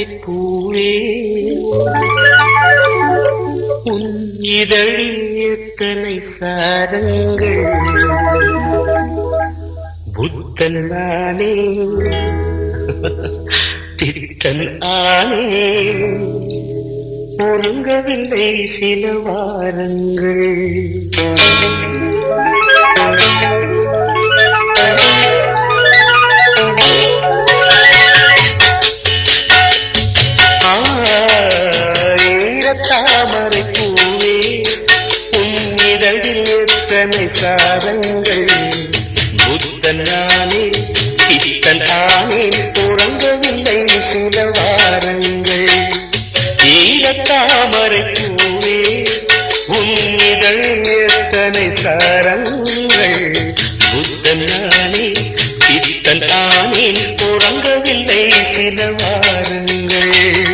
பூவே உன் இதழில் எத்தனை சாரங்கள் புத்தன் நானே தித்தன் ஆனே ஒருங்கவில்லை சில வாரங்கள் தாமரை பூவே உன்னிதழில் எத்தனை சாரங்கள் புத்தன் நானே சித்தன் ஆனே உறங்கவில்லை சில வாரங்கள் ஈரத்தாமரை பூவே உன்னிதழில் எத்தனை சாரங்கள் புத்தன் நானே சித்தன் ஆனே உறங்கவில்லை சில வாரங்கள்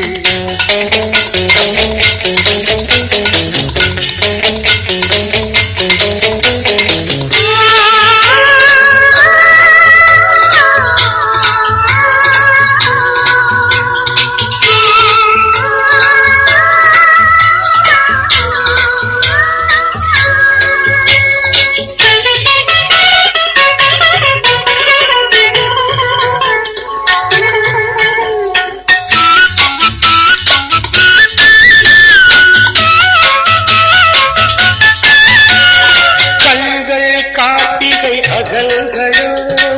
கண்கள் காட்டிகை அகல்களோ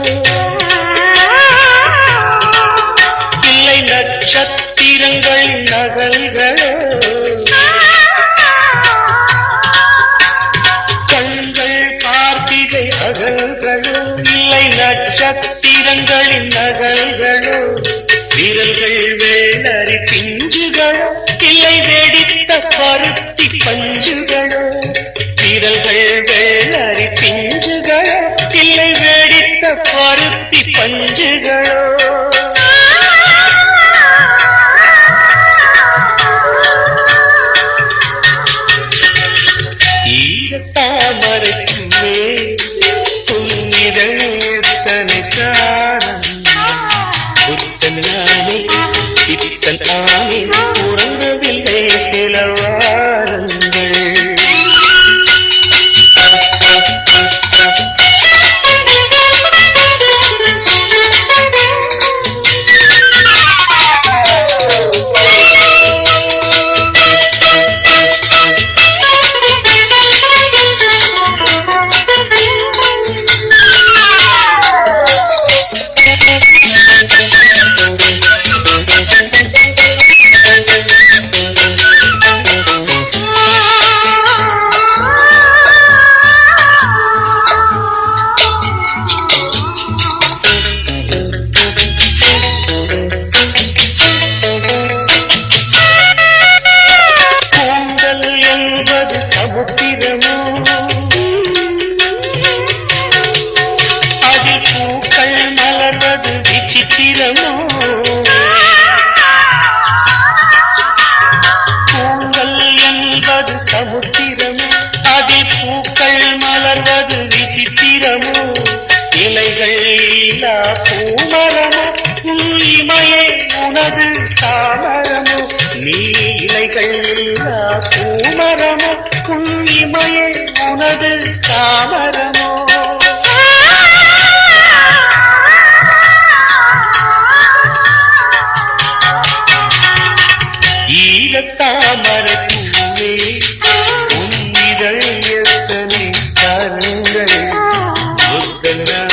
இல்லை நட்சத்திரங்கள் நகல்களோ கண்கள் கார்த்திகை அகல்களோ இல்லை நட்சத்திரங்களின் நகல்களோ விரல்கள் வேலரி பிஞ்சுகளோ இல்லை வெடித்த பருத்தி பஞ்சுகளோ விரல்கள் வேலரி பிஞ்சுகளோ இல்லை வெடித்த பருத்தி பஞ்சுகளோ ஈரத்தாமரைக்குமே புன்னிதழ் எத்தனை காரணம் புத்தன் நானே சித்தன் ஆனே உறங்கவில்லை சில வாரங்கள் கூந்தல் என்பது சமுத்திரமோ அதில் பூக்கள் மலர்வது விசித்திரமோ கூந்தல் என்பது சமுத்திரமோ அதில் பூக்கள் மலர்வது விசித்திரமோ இலைகள் இல்லா பூமரமோ இமயே உனது தாமரமோ நீ இலைகள் இல்லா பூமரமோ இமயே உனது தாமரமோ ஈரத்தாமரை பூவே உன்னிதழ் எத்தனை கரங்கள் புத்தனா